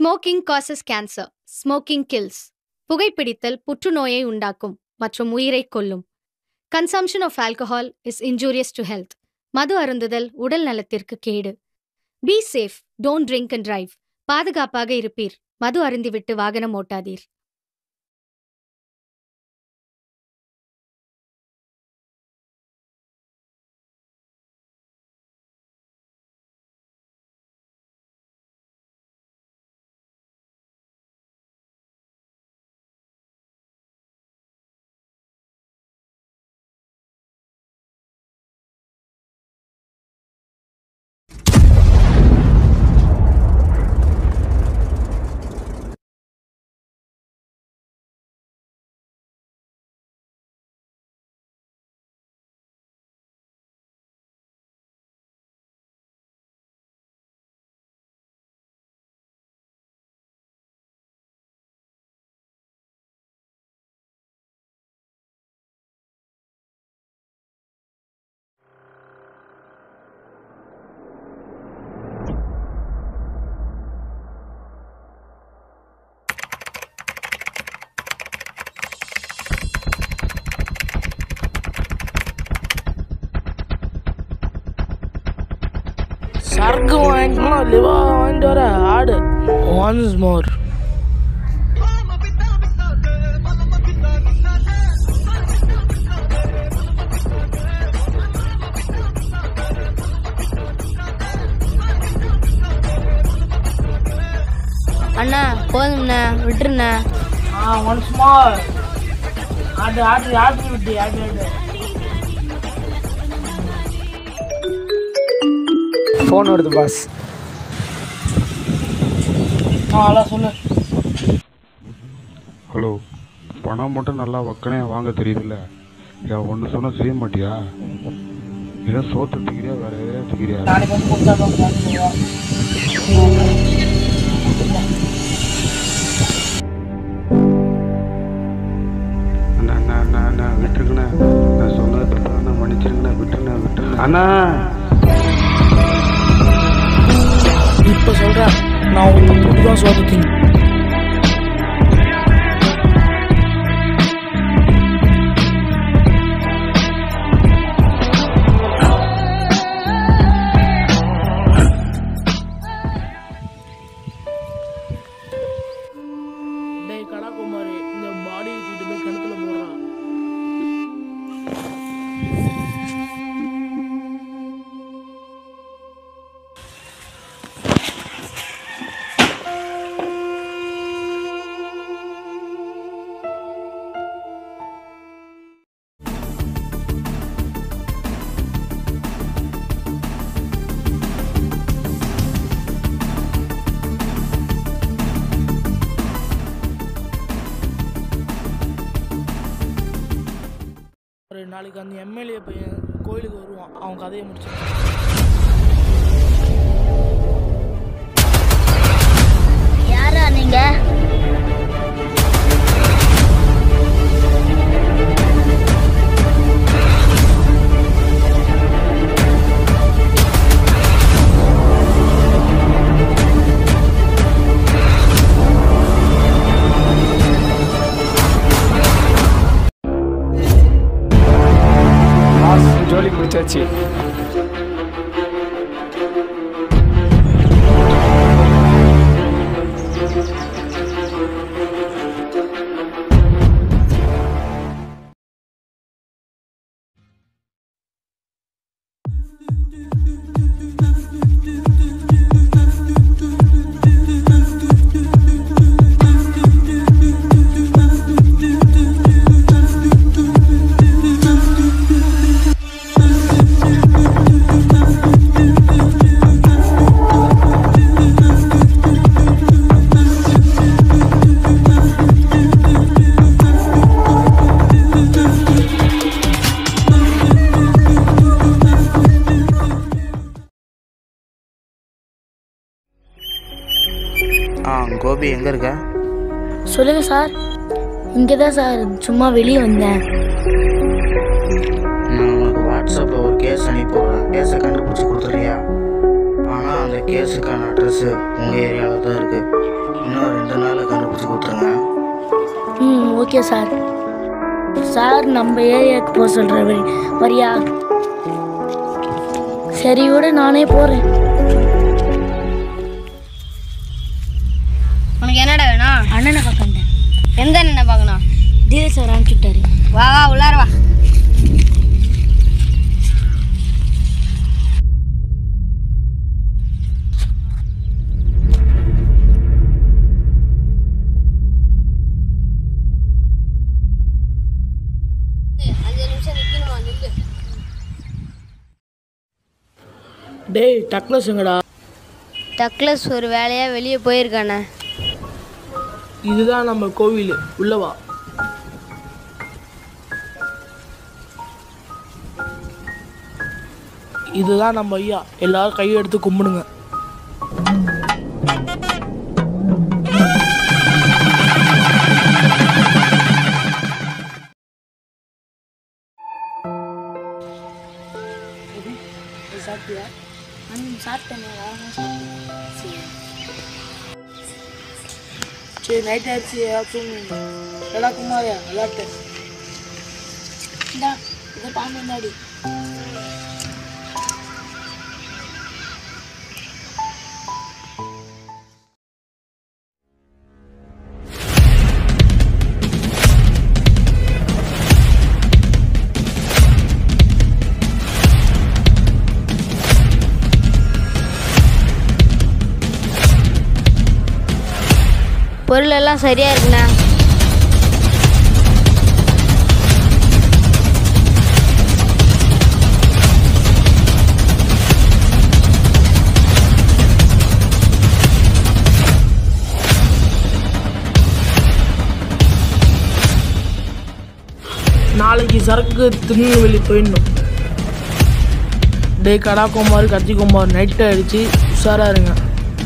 Smoking causes cancer smoking kills புகைப்பிடித்தல் புற்றுநோயை உண்டாக்கும் மற்றும் உயிரை கொல்லும் consumption of alcohol is injurious to health மது அருந்துதல் உடல் நலத்திற்கு கேடு be safe don't drink and drive பாதுகாப்பாக இருப்பீர் மது அருந்திவிட்டு வாகனம் ஓட்டாதீர் சரக்கு வாங்கிக்கணும் லிவா வாங்கிட்டு வர ஆடு ஒன்ஸ் மோர் அண்ணா போதும்ண்ணா விட்டுருண்ணா ஆ ஒன்ஸ் மோர் ஆடு ஆடு ஆடு விட்டு ஆடு ஆடு ஃபோன் வருது பாஸ் ஆ அதான் சொல்லு ஹலோ பணம் மட்டும் நல்லா வக்கனையா வாங்க தெரியுதுல்ல ஏன் ஒன்று சொன்னால் செய்ய மாட்டியா ஏதோ சோத்து தூக்கிறியா வேற எதையா தூக்கிறியா நாளைக்கு வந்து கொடுத்தா தான் நாளைக்கு வா. அண்ணா அண்ணா அண்ணா அண்ணா விட்டுருங்கண்ணா நான் சொன்னது தப்பாண்ணா மன்னிச்சிருங்கண்ணா விட்டுருண்ணா விட்டுருண்ணா அண்ணா இப்ப சொல்றேன் நான் உன்னை போட்டு தான் சோதித்தீங்க டேய் கடாகுமாரி இந்த பாடி வச்சுட்டு போய் கிணத்துல போடுறான் ஒரு நாளைக்கு அந்த எம்எல்ஏ பையன் கோயிலுக்கு வருவான் அவன் கதையை முடிச்சு யாரா நீங்க பாஸ் ஜோலி முடிச்சாச்சு ஆ கோபி எங்கே இருக்க சொல்லுங்க சார் இங்கே தான் சார் சும்மா வெளியே வந்தேன் நான் உனக்கு வாட்ஸ்அப்பில் ஒரு கேஸ் அனுப்பிடுறேன் கேஸை கண்டுபிடிச்சி கொடுத்துறியா ஆனால் அந்த கேஸுக்கான அட்ரஸ் உங்கள் ஏரியாவில் தான் இருக்குது இன்னும் ரெண்டு நாளில் கண்டுபிடிச்சி கொடுத்துருங்க ம் ஓகே சார் சார் நம்ம ஏரியாவுக்கு போக சொல்கிற வழி வரியா சரி விட நானே போகிறேன் உனக்கு என்னடா வேணும் அண்ணனை பார்க்கண்டேன் எந்த என்ன பார்க்கணும் தீரே சார் அனுப்பிச்சுட்டாரு வா வா உள்ளார வா அஞ்சு நிமிஷம் நிற்கணுமா நில்லு டேய் டக்ளஸ் எங்கடா டக்ளஸ் ஒரு வேலையாக வெளியே போயிருக்கானே இதுதான் நம்ம கோவில் உள்ளவா இதுதான் நம்ம ஐயா எல்லாரும் கையெடுத்து கும்பிடுங்க சரி நைட் ஆயிடுச்சு ஏதாச்சும் எடா குமாரியா விளாட்டு இந்தா இதை பாம்பு முன்னாடி பொருள் எல்லாம் சரியா இருக்குண்ணா நாளைக்கு சரக்கு திருநெல்வேலி போயிடணும் டே கடா குமார் கத்தி குமார் நைட் ஆயிடுச்சு உஷாரா இருங்க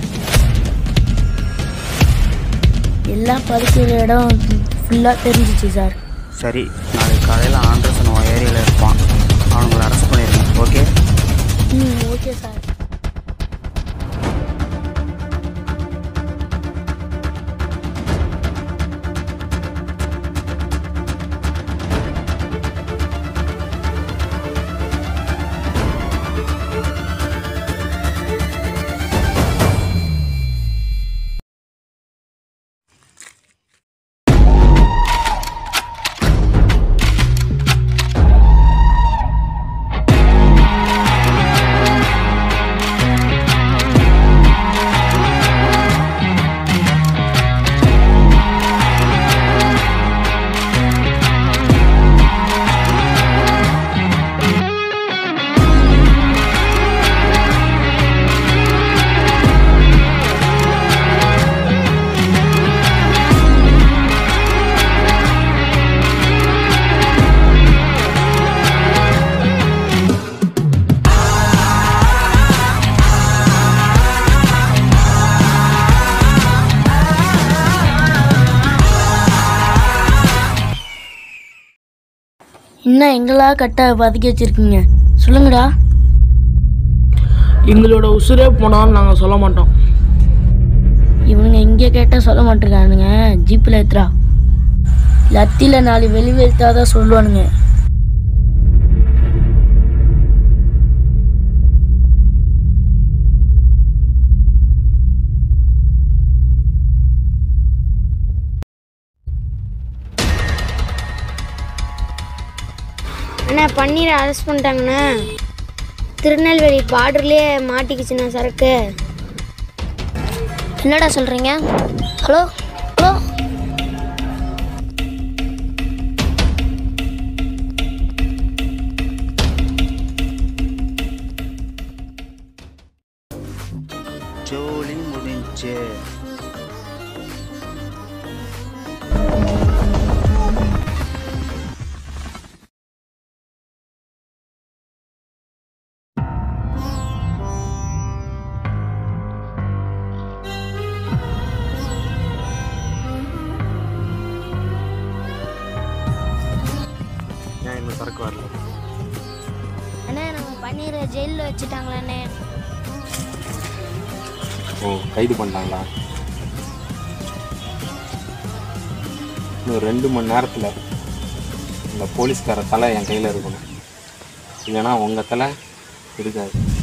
எல்லாம் படுக்கிற இடம் ஃபுல்லாக தெரிஞ்சிச்சு சார் சரி நாளைக்கு காலையில் ஆண்டர்சன் உன் ஏரியாவில் இருப்பான் அவனுங்களை அரெஸ்ட் பண்ணிடுங்க ஓகே ம் ஓகே சார் இன்னும் எங்களா கட்ட பதுக்கி வச்சிருக்கீங்க சொல்லுங்கடா எங்களோட உசுரே போனாலும் நாங்கள் சொல்ல மாட்டோம் இவனுங்க இங்கே கேட்டால் சொல்ல மாட்டிருக்கானுங்க ஜீப்பில் ஏத்துறா லத்தியில் நாலு வெளி வெளுத்தாதான் சொல்லுவானுங்க அண்ணா பன்னீரை அரெஸ்ட் பண்ணிட்டாங்கண்ணா திருநெல்வேலி பார்டர்லேயே மாட்டிக்கிச்சுண்ணா சரக்கு என்னடா சொல்கிறீங்க ஹலோ ஹலோ ஜோலி முடிஞ்சு ஏன் இன்னும் சரக்கு வரல அண்ணா நம்ம பன்னீரை ஜெயிலில் வச்சுட்டாங்களே ஓ கைது பண்ணிட்டாங்களா இன்னும் ரெண்டு மணி நேரத்தில் இந்த போலீஸ்கார தலை என் கையில் இருக்கணும் இல்லைன்னா உங்கள் தலை இருக்காது